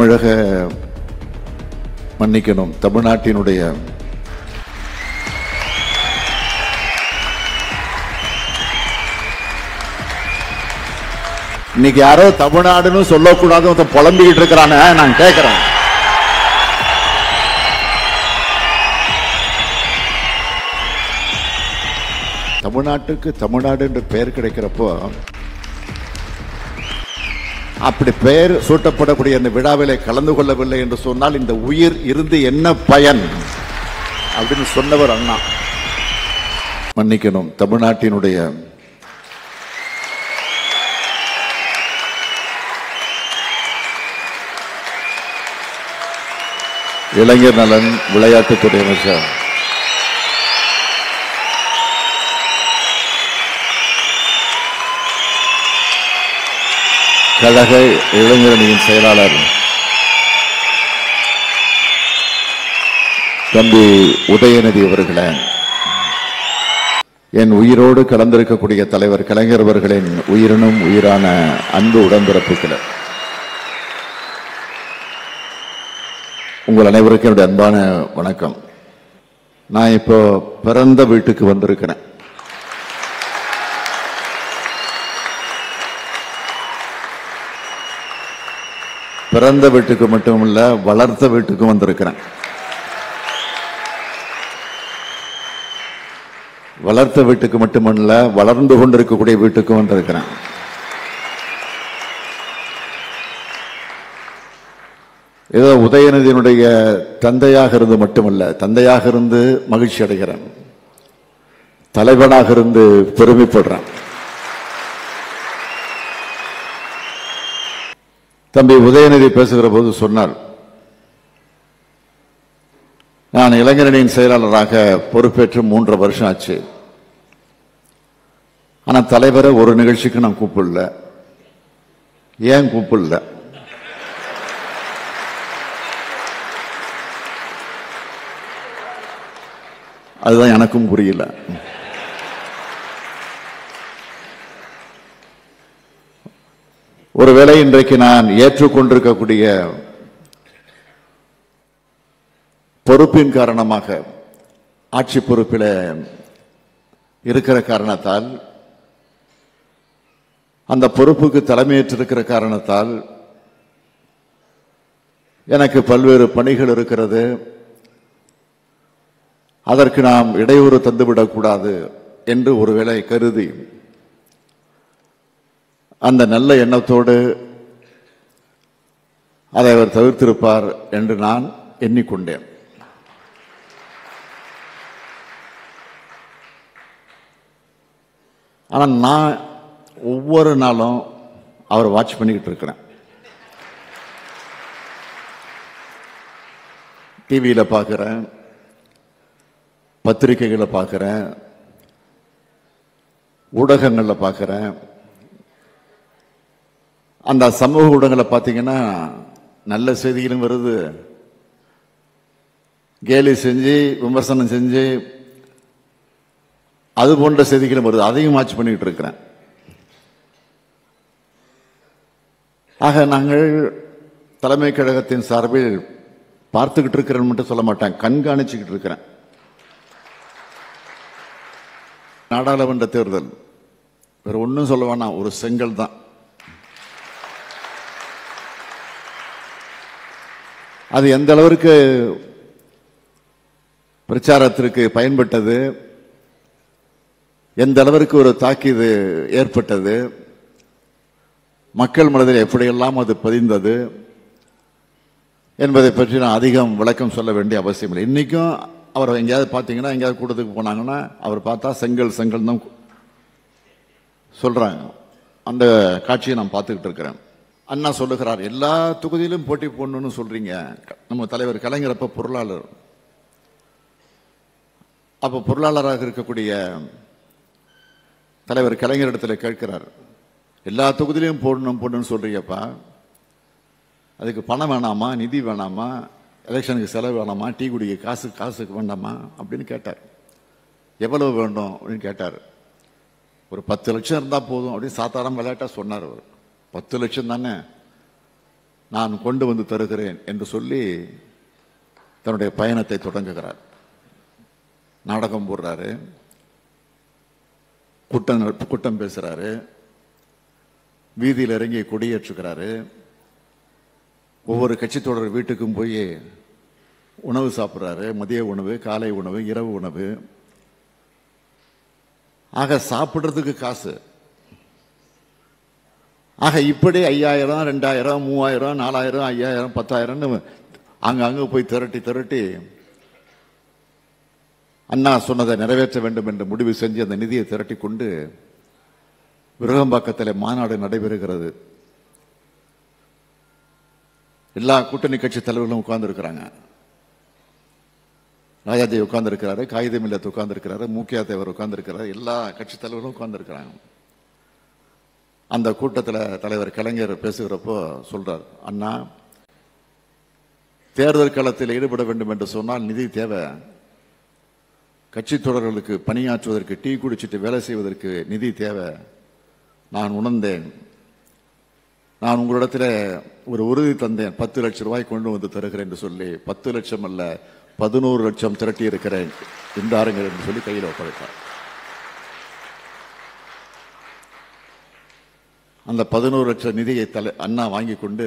தமிழக மன்னிக்கணும் தமிழ்நாட்டினுடைய இன்னைக்கு யாரோ தமிழ்நாடுன்னு சொல்லக்கூடாது ஒருத்தன் புலம்பிக்கிட்டு இருக்கிறானே நான் கேட்கிறேன் தமிழ்நாட்டுக்கு தமிழ்நாடு என்று பெயர் கிடைக்கிறப்போ அப்படி பெயர் சூட்டப்படக்கூடிய இந்த விழாவிலே கலந்து கொள்ளவில்லை என்று சொன்னால் இந்த உயிர் இருந்து என்ன பயன் அப்படின்னு சொன்னவர் அண்ணா மன்னிக்கணும் தமிழ்நாட்டினுடைய இளைஞர் நலன் விளையாட்டுத்துறை அமைச்சர் கழக இளைஞரணியின் செயலாளர் தம்பி உதயநிதி அவர்களே என் உயிரோடு கலந்திருக்கக்கூடிய தலைவர் கலைஞர் அவர்களின் உயிரினும் உயிரான அன்பு உடன்பிறப்புகளை உங்கள் அனைவருக்கும் என்னுடைய அன்பான வணக்கம் நான் இப்போ பிறந்த வீட்டுக்கு வந்திருக்கிறேன் பிறந்த வீட்டுக்கு மட்டும் இல்ல வளர்த்த வீட்டுக்கும் வந்திருக்கிறேன் வளர்த்த வீட்டுக்கு மட்டுமல்ல வளர்ந்து கொண்டிருக்கக்கூடிய வீட்டுக்கும் வந்திருக்கிறேன் ஏதோ உதயநிதியினுடைய தந்தையாக இருந்து மட்டுமல்ல தந்தையாக இருந்து மகிழ்ச்சி அடைகிறேன் தலைவனாக இருந்து பெருமைப்படுறேன் தம்பி உதயநிதி பேசுகிற போது சொன்னார் நான் இளைஞரணியின் செயலாளராக பொறுப்பேற்று மூன்றரை வருஷம் ஆச்சு ஆனா தலைவரை ஒரு நிகழ்ச்சிக்கு நான் கூப்பிடல ஏன் கூப்பிடல அதுதான் எனக்கும் புரியல ஒருவேளை இன்றைக்கு நான் ஏற்றுக்கொண்டிருக்கக்கூடிய பொறுப்பின் காரணமாக ஆட்சி பொறுப்பில் இருக்கிற காரணத்தால் அந்த பொறுப்புக்கு தலைமையேற்றிருக்கிற காரணத்தால் எனக்கு பல்வேறு பணிகள் இருக்கிறது அதற்கு நாம் இடையூறு தந்துவிடக்கூடாது என்று ஒருவேளை கருதி அந்த நல்ல எண்ணத்தோடு அதை அவர் தவிர்த்திருப்பார் என்று நான் எண்ணிக்கொண்டேன் ஆனால் நான் ஒவ்வொரு நாளும் அவரை வாட்ச் பண்ணிக்கிட்டு இருக்கிறேன் டிவியில் பார்க்குறேன் பத்திரிகைகளை பார்க்குறேன் ஊடகங்களில் பார்க்குறேன் அந்த சமூக ஊடகங்களை பார்த்தீங்கன்னா நல்ல செய்திகளும் வருது கேலி செஞ்சு விமர்சனம் செஞ்சு அது போன்ற செய்திகளும் வருது அதையும் வாட்ச் பண்ணிட்டு இருக்கிறேன் ஆக நாங்கள் தலைமை கழகத்தின் சார்பில் பார்த்துக்கிட்டு இருக்கிறேன்னு மட்டும் சொல்ல மாட்டேன் கண்காணிச்சுக்கிட்டு இருக்கிறேன் நாடாளுமன்ற தேர்தல் வேற ஒன்றும் சொல்ல வேணாம் ஒரு செங்கல் தான் அது எந்த அளவிற்கு பிரச்சாரத்திற்கு பயன்பட்டது எந்த அளவிற்கு ஒரு தாக்கீது ஏற்பட்டது மக்கள் மனதில் எப்படியெல்லாம் அது பதிந்தது என்பதை பற்றி நான் அதிகம் விளக்கம் சொல்ல வேண்டிய அவசியம் இல்லை இன்னைக்கும் அவர் எங்கேயாவது பார்த்தீங்கன்னா எங்கேயாவது கூட்டத்துக்கு போனாங்கன்னா அவர் பார்த்தா செங்கல் செங்கல் தான் சொல்றாங்க அந்த காட்சியை நான் பார்த்துக்கிட்டு இருக்கிறேன் அண்ணா சொல்லுகிறார் எல்லா தொகுதியிலும் போட்டி போடணும்னு சொல்றீங்க நம்ம தலைவர் கலைஞர் அப்ப பொருளாளர் அப்ப பொருளாளராக இருக்கக்கூடிய தலைவர் கலைஞரிடத்துல கேட்கிறார் எல்லா தொகுதியிலையும் போடணும் போடணும்னு சொல்றீங்கப்பா அதுக்கு பணம் வேணாமா நிதி வேணாமா எலெக்ஷனுக்கு செலவு வேணாமா டீ குடிக்க காசு காசுக்கு வேண்டாமா அப்படின்னு கேட்டார் எவ்வளவு வேண்டும் அப்படின்னு கேட்டார் ஒரு பத்து லட்சம் இருந்தால் போதும் அப்படின்னு சாதாரண விளையாட்டா சொன்னார் அவர் பத்து லட்சம் தானே நான் கொண்டு வந்து தருகிறேன் என்று சொல்லி தன்னுடைய பயணத்தை தொடங்குகிறார் நாடகம் போடுறாரு கூட்டம் கூட்டம் பேசுறாரு வீதியில் இறங்கி கொடியேற்றுகிறாரு ஒவ்வொரு கட்சி தொடர் வீட்டுக்கும் போய் உணவு சாப்பிட்றாரு மதிய உணவு காலை உணவு இரவு உணவு ஆக சாப்பிட்றதுக்கு காசு ஆக இப்படி ஐயாயிரம் ரெண்டாயிரம் மூவாயிரம் நாலாயிரம் ஐயாயிரம் பத்தாயிரம்னு அங்கங்க போய் திரட்டி திரட்டி அண்ணா சொன்னதை நிறைவேற்ற வேண்டும் என்று முடிவு செஞ்சு அந்த நிதியை திரட்டி கொண்டு விருகம்பாக்கத்தில் மாநாடு நடைபெறுகிறது எல்லா கூட்டணி கட்சி தலைவர்களும் உட்கார்ந்து இருக்கிறாங்க ராஜாஜி உட்கார்ந்து இருக்கிறாரு காகிதம் இல்லத்து உட்கார்ந்து இருக்கிறாரு மூக்கியா தேவர் உட்கார்ந்து இருக்கிறாரு எல்லா கட்சி தலைவர்களும் உட்கார்ந்து இருக்கிறாங்க அந்த கூட்டத்தில் தலைவர் கலைஞர் பேசுகிறப்போ சொல்றார் அண்ணா தேர்தல் களத்தில் ஈடுபட வேண்டும் என்று சொன்னால் நிதி தேவை கட்சி தொடர்களுக்கு பணியாற்றுவதற்கு டீ குடிச்சிட்டு வேலை செய்வதற்கு நிதி தேவை நான் உணர்ந்தேன் நான் உங்களிடத்தில் ஒரு உறுதி தந்தேன் பத்து லட்சம் ரூபாய் கொண்டு வந்து தருகிறேன் என்று சொல்லி பத்து லட்சம் அல்ல பதினோரு லட்சம் திரட்டி இருக்கிறேன் இந்தாருங்கள் என்று சொல்லி கையில் ஒப்படைத்தார் அந்த பதினோரு லட்சம் நிதியை தலை அண்ணா வாங்கி கொண்டு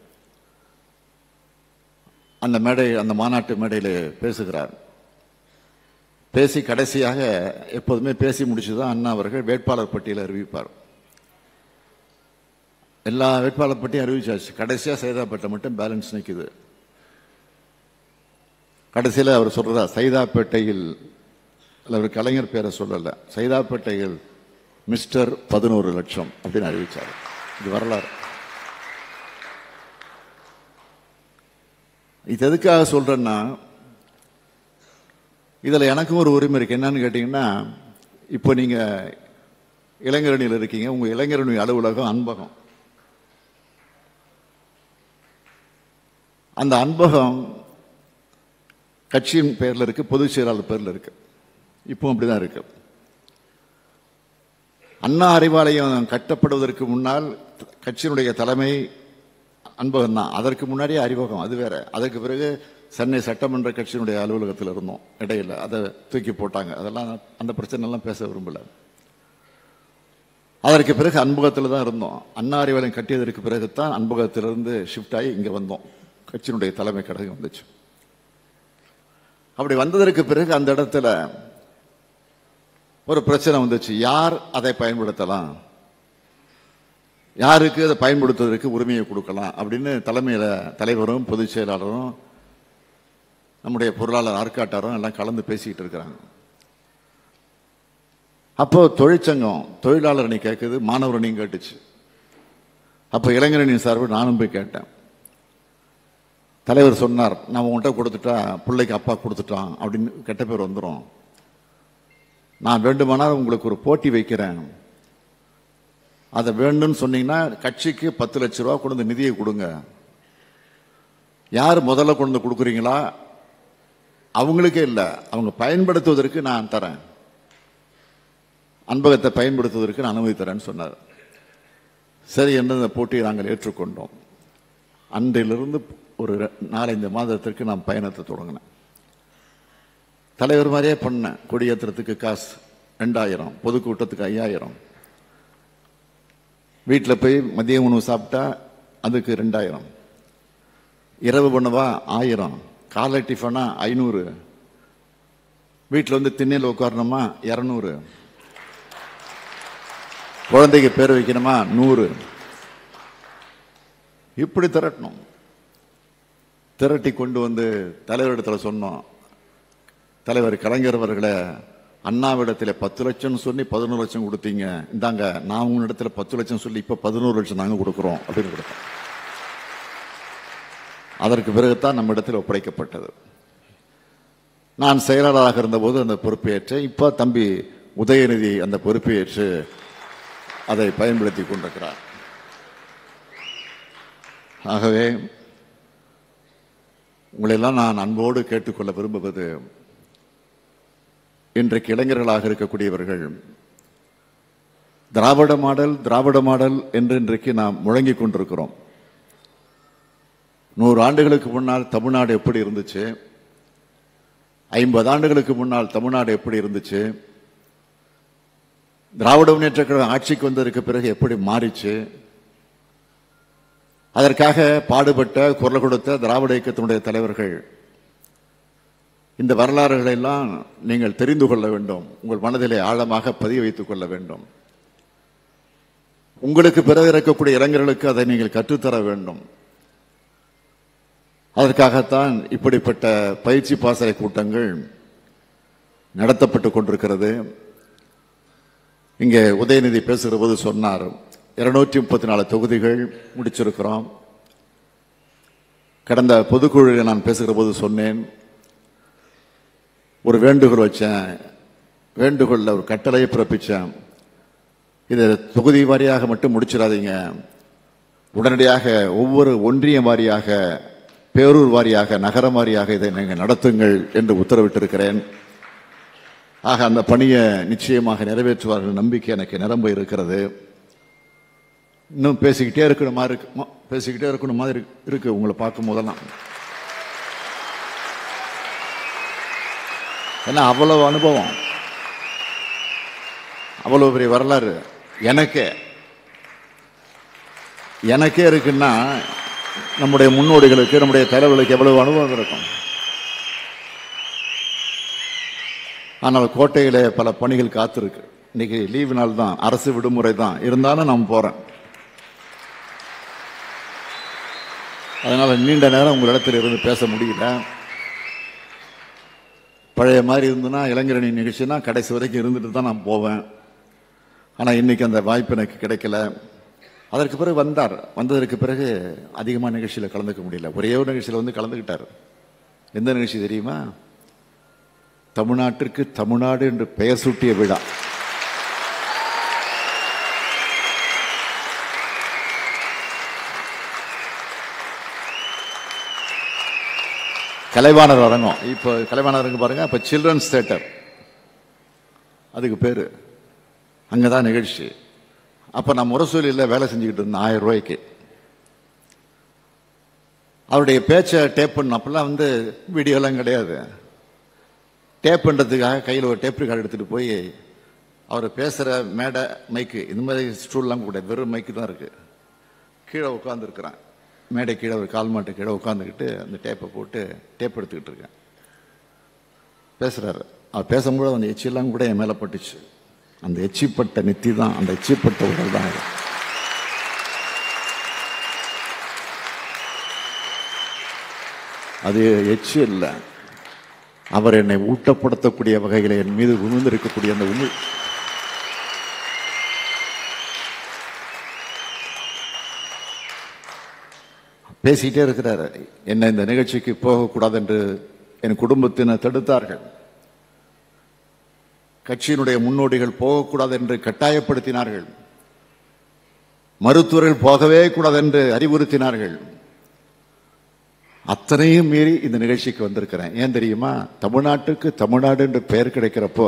அந்த மேடை அந்த மாநாட்டு மேடையில் பேசுகிறார் பேசி கடைசியாக எப்போதுமே பேசி முடிச்சுதான் அண்ணா அவர்கள் வேட்பாளர் பட்டியலை அறிவிப்பார் எல்லா வேட்பாளர் பட்டியும் அறிவிச்சாச்சு கடைசியா சைதாப்பேட்டை மட்டும் பேலன்ஸ் நிற்குது கடைசியில் அவர் சொல்றதா சைதாப்பேட்டையில் அல்ல, அவர் கலைஞர் பேரை சொல்லல சைதாப்பேட்டையில் மிஸ்டர் பதினோரு லட்சம் அப்படின்னு அறிவிச்சார் இது வரலாறு இது எதுக்காக சொல்றேன்னா இதுல எனக்கும் ஒரு உரிமை இருக்கு என்னன்னு கேட்டீங்கன்னா இப்போ நீங்க இளைஞரணியில் இருக்கீங்க உங்க இளைஞரணி அலுவலகம் அன்பகம் அந்த அன்பகம் கட்சியின் பெயர்ல இருக்கு பொதுச் செயலாளர் பேர்ல இருக்கு இப்போ அப்படிதான் இருக்கு அண்ணா அறிவாலயம் கட்டப்படுவதற்கு முன்னால் கட்சியினுடைய தலைமை அன்பகம் தான் அதற்கு முன்னாடியே அறிவகம் அது வேற அதற்கு பிறகு சென்னை சட்டமன்ற கட்சியினுடைய அலுவலகத்தில் இருந்தோம் இடையில அதை தூக்கி போட்டாங்க அதெல்லாம் அந்த பிரச்சனை எல்லாம் பேச விரும்பல அதற்கு பிறகு அன்பகத்தில் தான் இருந்தோம் அண்ணா அறிவாலயம் கட்டியதற்கு பிறகு தான் அன்பகத்திலிருந்து ஷிஃப்ட் ஆகி இங்க வந்தோம் கட்சியினுடைய தலைமை கழகம் வந்துச்சு அப்படி வந்ததற்கு பிறகு அந்த இடத்துல ஒரு பிரச்சனை வந்துச்சு யார் அதை பயன்படுத்தலாம் யாருக்கு அதை பயன்படுத்துவதற்கு உரிமையை கொடுக்கலாம் அப்படின்னு தலைமையில தலைவரும் பொதுச் செயலாளரும் நம்முடைய பொருளாளர் ஆற்காட்டாரும் எல்லாம் கலந்து பேசிக்கிட்டு இருக்கிறாங்க அப்போ தொழிற்சங்கம் தொழிலாளர் அணி கேட்குது மாணவர் அணியும் கேட்டுச்சு அப்போ இளைஞரணி சார்பு நானும் போய் கேட்டேன் தலைவர் சொன்னார் நான் உன்கிட்ட கொடுத்துட்டா பிள்ளைக்கு அப்பா கொடுத்துட்டான் அப்படின்னு கெட்ட பேர் வந்துடும் நான் வேண்டுமானால் உங்களுக்கு ஒரு போட்டி வைக்கிறேன் அதை வேண்டும்னு சொன்னீங்கன்னா கட்சிக்கு பத்து லட்ச ரூபா கொண்டு வந்து நிதியை கொடுங்க யார் முதல்ல கொண்டு வந்து கொடுக்குறீங்களா அவங்களுக்கே இல்லை அவங்க பயன்படுத்துவதற்கு நான் தரேன் அன்பகத்தை பயன்படுத்துவதற்கு நான் அனுமதி தரேன்னு சொன்னார் சரி என்று அந்த போட்டியை நாங்கள் ஏற்றுக்கொண்டோம் அன்றிலிருந்து ஒரு ரெ- நாலஞ்சு மாதத்திற்கு நான் பயணத்தை தொடங்கினேன் தலைவர் மாதிரியே பண்ணேன் கொடியேற்றுறதுக்கு காசு ரெண்டாயிரம் பொதுக்கூட்டத்துக்கு ஐயாயிரம் வீட்டில் போய் மதிய உணவு சாப்பிட்டா அதுக்கு ரெண்டாயிரம் இரவு உணவா ஆயிரம் காலை டிஃபனா ஐநூறு வீட்டில் வந்து திண்ணையில் உட்காரணுமா இரநூறு குழந்தைக்கு பேர் வைக்கணுமா நூறு இப்படி திரட்டணும் திரட்டி கொண்டு வந்து தலைவரிடத்தில் சொன்னோம் தலைவர் கலைஞர் அவர்களே அண்ணாவிடத்தில் பத்து லட்சம் சொல்லி பதினோரு லட்சம் கொடுத்தீங்க இந்தாங்க நான் உங்களிடத்துல பத்து லட்சம் சொல்லி இப்ப பதினோரு லட்சம் நாங்க கொடுக்குறோம் அப்படின்னு கொடுத்தோம் அதற்கு பிறகுதான் நம்ம இடத்தில் ஒப்படைக்கப்பட்டது நான் செயலாளராக இருந்தபோது அந்த பொறுப்பேற்றேன் இப்போ தம்பி உதயநிதி அந்த பொறுப்பேற்று அதை பயன்படுத்தி கொண்டிருக்கிறார் ஆகவே உங்களெல்லாம் நான் அன்போடு கேட்டுக்கொள்ள விரும்புவது இன்றைக்கு இளைஞர்களாக இருக்கக்கூடியவர்கள் திராவிட மாடல் திராவிட மாடல் என்று இன்றைக்கு நாம் முழங்கிக் கொண்டிருக்கிறோம் நூறு ஆண்டுகளுக்கு முன்னால் தமிழ்நாடு எப்படி இருந்துச்சு ஐம்பது ஆண்டுகளுக்கு முன்னால் தமிழ்நாடு எப்படி இருந்துச்சு திராவிட முன்னேற்ற கழகம் ஆட்சிக்கு வந்ததற்கு பிறகு எப்படி மாறிச்சு அதற்காக பாடுபட்ட குரல் கொடுத்த திராவிட இயக்கத்தினுடைய தலைவர்கள் இந்த வரலாறுகளை எல்லாம் நீங்கள் தெரிந்து கொள்ள வேண்டும் உங்கள் மனதிலே ஆழமாக பதிய வைத்துக் கொள்ள வேண்டும் உங்களுக்கு பிறகு இருக்கக்கூடிய இளைஞர்களுக்கு அதை நீங்கள் கற்றுத்தர வேண்டும் அதற்காகத்தான் இப்படிப்பட்ட பயிற்சி பாசறை கூட்டங்கள் நடத்தப்பட்டு கொண்டிருக்கிறது இங்கே உதயநிதி பேசுகிற போது சொன்னார் இருநூற்றி முப்பத்தி நாலு தொகுதிகள் முடிச்சிருக்கிறோம் கடந்த பொதுக்குழுவில் நான் பேசுகிற போது சொன்னேன் ஒரு வேண்டுகோள் வச்சேன் வேண்டுகோளில் ஒரு கட்டளையை பிறப்பிச்சேன் இதை தொகுதி வாரியாக மட்டும் முடிச்சிடாதீங்க உடனடியாக ஒவ்வொரு ஒன்றியம் வாரியாக பேரூர் வாரியாக நகரம் வாரியாக இதை நீங்கள் நடத்துங்கள் என்று உத்தரவிட்டிருக்கிறேன் ஆக அந்த பணியை நிச்சயமாக நிறைவேற்றுவார்கள் நம்பிக்கை எனக்கு நிரம்ப இருக்கிறது இன்னும் பேசிக்கிட்டே இருக்கணும் மாதிரி இருக்கு ம- பேசிக்கிட்டே இருக்கணும் மாதிரி இருக்கு- இருக்கு உங்களை பார்க்கும் போதெல்லாம் ஏன்னா அவ்வளவு அனுபவம் அவ்வளவு பெரிய வரலாறு எனக்கே எனக்கே இருக்குன்னா நம்முடைய முன்னோடிகளுக்கு நம்முடைய தலைவர்களுக்கு எவ்வளவு அனுபவம் இருக்கும் ஆனால் கோட்டையில பல பணிகள் காத்திருக்கு இன்னைக்கு லீவு நாள் தான் அரசு விடுமுறை தான் இருந்தாலும் நான் போறேன் அதனால நீண்ட நேரம் உங்களிடத்தில் இருந்து பேச முடியல பழைய மாதிரி இருந்துன்னா இளைஞரணி நிகழ்ச்சினா கடைசி வரைக்கும் இருந்துட்டு தான் நான் போவேன் ஆனால் இன்னைக்கு அந்த வாய்ப்பு எனக்கு கிடைக்கல அதற்கு பிறகு வந்தார் வந்ததற்கு பிறகு அதிகமாக நிகழ்ச்சியில் கலந்துக்க முடியல ஒரே ஒரு நிகழ்ச்சியில் வந்து கலந்துக்கிட்டார் எந்த நிகழ்ச்சி தெரியுமா தமிழ்நாட்டிற்கு தமிழ்நாடு என்று பெயர் சூட்டிய விழா கலைவாணர் அரங்கம் இப்போ கலைவாணர் அரங்கம் பாருங்க இப்போ சில்ட்ரன்ஸ் தேட்டர் அதுக்கு பேரு அங்கதான் நிகழ்ச்சி அப்ப நான் முரசொலியில் வேலை செஞ்சுக்கிட்டு இருந்தேன் ஆயிரம் ரூபாய்க்கு அவருடைய பேச்சை டேப் பண்ணப்பெல்லாம் வந்து வீடியோலாம் கிடையாது டேப் பண்ணுறதுக்காக கையில் ஒரு டேப் ரெக்கார்டு எடுத்துட்டு போய் அவர் பேசுகிற மேடை மைக்கு இந்த மாதிரி ஸ்டூல்லாம் கூட வெறும் மைக்கு தான் இருக்கு கீழே உட்காந்துருக்குறேன் மேடை கீழே ஒரு கால் மாட்டு கீழே உட்காந்துக்கிட்டு அந்த டேப்பை போட்டு டேப் எடுத்துக்கிட்டு இருக்கேன் பேசுறாரு அவர் பேசும்போது அந்த எச்சியெல்லாம் கூட என் மேலே பட்டுச்சு அந்த எச்சிப்பட்ட நெத்தி தான் அந்த எச்சிப்பட்ட உடல் தான் இது. அது எச்சி இல்லை அவர் என்னை ஊட்டப்படுத்தக்கூடிய வகையில் என் மீது விழுந்திருக்கக்கூடிய அந்த உமிழ் பேசிக்கிட்டே இருக்கிறாரு என்ன இந்த நிகழ்ச்சிக்கு போகக்கூடாது என்று என் குடும்பத்தினர் தடுத்தார்கள் கட்சியினுடைய முன்னோடிகள் போகக்கூடாது என்று கட்டாயப்படுத்தினார்கள் மருத்துவர்கள் போகவே கூடாது என்று அறிவுறுத்தினார்கள் அத்தனையும் மீறி இந்த நிகழ்ச்சிக்கு வந்திருக்கிறேன் ஏன் தெரியுமா தமிழ்நாட்டுக்கு தமிழ்நாடு என்று பெயர் கிடைக்கிறப்போ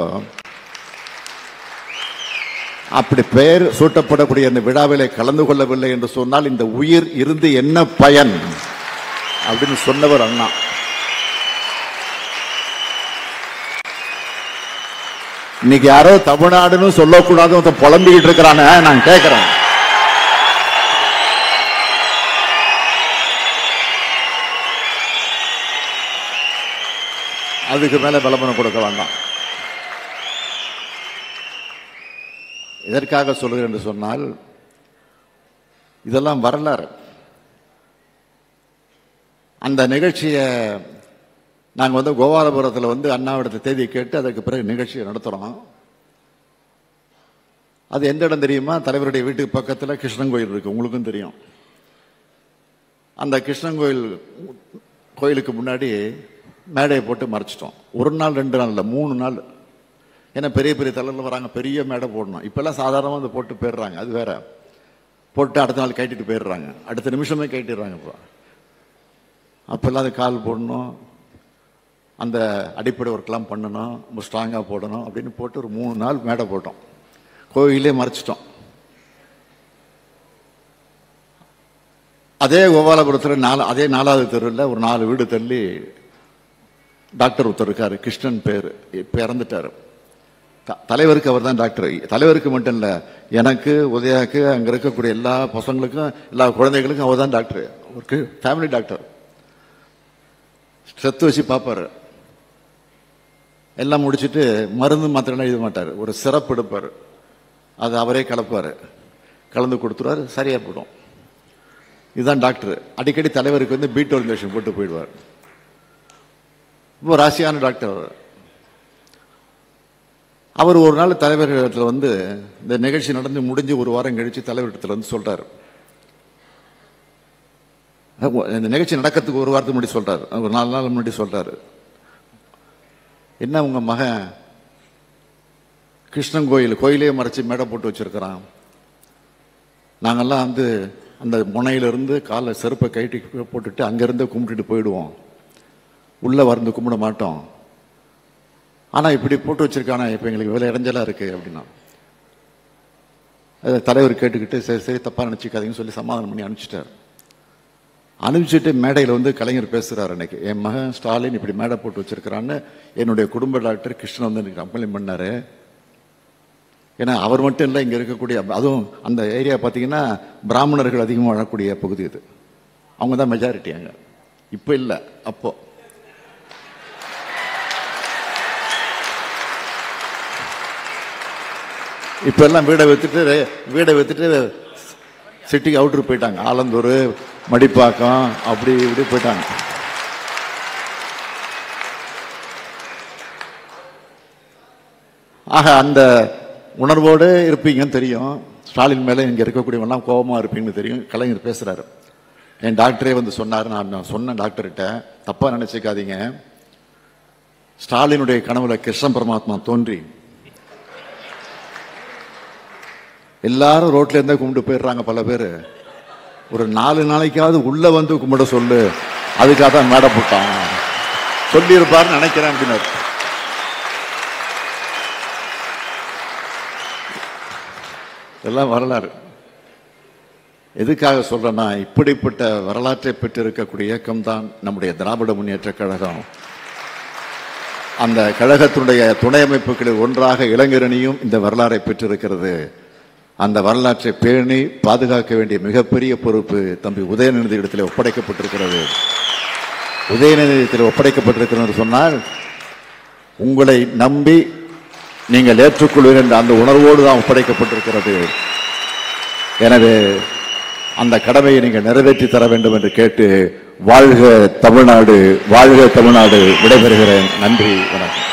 அப்படி பெயர் சூட்டப்படக்கூடிய அந்த விழாவிலே கலந்து கொள்ளவில்லை என்று சொன்னால் இந்த உயிர் இருந்து என்ன பயன் அப்படின்னு சொன்னவர் அண்ணா இன்னைக்கு யாரோ தமிழ்நாடுன்னு சொல்லக்கூடாது ஒருத்தன் புலம்பிக்கிட்டு இருக்கிறானே நான் கேட்கிறேன் அதுக்கு மேல விளம்பரம் கொடுக்க வேண்டாம் எதற்காக சொல்கிறேன் என்று சொன்னால் இதெல்லாம் வரலாறு அந்த நிகழ்ச்சியை நாங்கள் வந்து கோபாலபுரத்தில் வந்து அண்ணாவிடத்தை தேதி கேட்டு அதுக்கு பிறகு நிகழ்ச்சியை நடத்துகிறோம் அது எந்த இடம் தெரியுமா தலைவருடைய வீட்டுக்கு பக்கத்தில் கிருஷ்ணன் கோயில் இருக்கு உங்களுக்கும் தெரியும் அந்த கிருஷ்ணன் கோயில் கோயிலுக்கு முன்னாடி மேடையை போட்டு மறைச்சிட்டோம் ஒரு நாள் ரெண்டு நாள் இல்லை மூணு நாள் ஏன்னா பெரிய பெரிய தலைவர்கள் வராங்க பெரிய மேடை போடணும் இப்பெல்லாம் சாதாரணமாக வந்து போட்டு போயிடுறாங்க அது வேற போட்டு அடுத்த நாள் கட்டிட்டு போயிடுறாங்க அடுத்த நிமிஷமே கட்டிடுறாங்க இப்போ அப்பெல்லாம் அது கால் போடணும் அந்த அடிப்படை ஒர்க்லாம் பண்ணணும் ரொம்ப ஸ்ட்ராங்காக போடணும் அப்படின்னு போட்டு ஒரு மூணு நாள் மேடை போட்டோம் கோயிலே மறைச்சிட்டோம் அதே கோபாலபுரத்தில் நாலு அதே நாலாவது தெருவில் ஒரு நாலு வீடு தள்ளி டாக்டர் ஒருத்தர் இருக்காரு கிருஷ்ணன் பேர் இப்போ இறந்துட்டாரு த- தலைவருக்கு அவர் தான் டாக்டர் தலைவருக்கு மட்டும் இல்லை எனக்கு உதயாக்கு அங்கே இருக்கக்கூடிய எல்லா பசங்களுக்கும் எல்லா குழந்தைகளுக்கும் அவர் தான் டாக்டர் அவருக்கு ஃபேமிலி டாக்டர் செத்து வச்சு பார்ப்பாரு எல்லாம் முடிச்சிட்டு மருந்து மாத்திரைலாம் எழுத மாட்டார் ஒரு சிறப்பு எடுப்பார் அது அவரே கலப்பார் கலந்து கொடுத்துருவார் சரியா போயிடும் இதுதான் டாக்டர் அடிக்கடி தலைவருக்கு வந்து பீட்டோல் இன்ஜெக்ஷன் போட்டு போயிடுவார் ரொம்ப ராசியான டாக்டர் அவர் அவர் ஒரு நாள் தலைவர் இடத்துல வந்து இந்த நிகழ்ச்சி நடந்து முடிஞ்சு ஒரு வாரம் கழிச்சு தலைவர் இடத்துல வந்து சொல்றாரு இந்த நிகழ்ச்சி நடக்கிறதுக்கு ஒரு வாரத்துக்கு முன்னாடி சொல்றாரு ஒரு நாலு நாள் முன்னாடி சொல்றாரு என்ன உங்க மகன் கிருஷ்ணன் கோயில் கோயிலே மறைச்சு மேடை போட்டு வச்சிருக்கிறான் நாங்கெல்லாம் வந்து அந்த முனையிலிருந்து காலை செருப்பை கைட்டி போட்டுட்டு அங்கேருந்து கும்பிட்டுட்டு போயிடுவோம் உள்ளே வந்து கும்பிட மாட்டோம் ஆனால் இப்படி போட்டு வச்சிருக்கானா இப்போ எங்களுக்கு வேலை இடைஞ்சலாக இருக்கு அப்படின்னா அதை தலைவர் கேட்டுக்கிட்டு சரி சரி தப்பாக நினச்சிக்காதீங்கன்னு சொல்லி சமாதானம் பண்ணி அனுப்பிச்சிட்டார் அனுப்பிச்சிட்டு மேடையில் வந்து கலைஞர் பேசுகிறார் அன்னைக்கு என் மகன் ஸ்டாலின் இப்படி மேடை போட்டு வச்சிருக்கிறான்னு என்னுடைய குடும்ப டாக்டர் கிருஷ்ணன் வந்து எனக்கு கம்ப்ளைண்ட் பண்ணாரு ஏன்னா அவர் மட்டும் இல்லை இங்கே இருக்கக்கூடிய அதுவும் அந்த ஏரியா பார்த்தீங்கன்னா பிராமணர்கள் அதிகமாக வாழக்கூடிய பகுதி இது அவங்க தான் மெஜாரிட்டி அங்கே இப்போ இல்லை அப்போ இப்போ எல்லாம் வீடை வித்துட்டு வீடை வித்துட்டு சிட்டிக்கு அவுட்ரு போயிட்டாங்க ஆலந்தூர் மடிப்பாக்கம் அப்படி இப்படி போயிட்டாங்க ஆக அந்த உணர்வோடு இருப்பீங்கன்னு தெரியும் ஸ்டாலின் மேலே இங்கே இருக்கக்கூடியவங்கலாம் கோபமாக இருப்பீங்கன்னு தெரியும் கலைஞர் பேசுகிறாரு என் டாக்டரே வந்து சொன்னார் நான் நான் சொன்னேன் டாக்டர்கிட்ட தப்பாக நினச்சிக்காதீங்க ஸ்டாலினுடைய கனவுல கிருஷ்ண பரமாத்மா தோன்றி எல்லாரும் ரோட்ல இருந்தே கும்பிட்டு போயிடுறாங்க பல பேர் ஒரு நாலு நாளைக்காவது உள்ள வந்து கும்பிட சொல்லு அதுக்காக தான் மேடை போட்டான் சொல்லியிருப்பாருன்னு நினைக்கிறேன் அப்படின்னாரு இதெல்லாம் வரலாறு எதுக்காக சொல்றேன்னா இப்படிப்பட்ட வரலாற்றை பெற்றிருக்கக்கூடிய இயக்கம் தான் நம்முடைய திராவிட முன்னேற்ற கழகம் அந்த கழகத்தினுடைய துணை அமைப்புகளில் ஒன்றாக இளைஞரணியும் இந்த வரலாறை பெற்றிருக்கிறது அந்த வரலாற்றை பேணி பாதுகாக்க வேண்டிய மிகப்பெரிய பொறுப்பு தம்பி உதயநிதி இடத்தில் ஒப்படைக்கப்பட்டிருக்கிறது உதயநிதியத்தில் ஒப்படைக்கப்பட்டிருக்கிறது சொன்னால் உங்களை நம்பி நீங்கள் ஏற்றுக்கொள்வீர் என்ற அந்த உணர்வோடு தான் ஒப்படைக்கப்பட்டிருக்கிறது எனவே அந்த கடமையை நீங்கள் நிறைவேற்றி தர வேண்டும் என்று கேட்டு வாழ்க தமிழ்நாடு வாழ்க தமிழ்நாடு விடைபெறுகிறேன் நன்றி வணக்கம்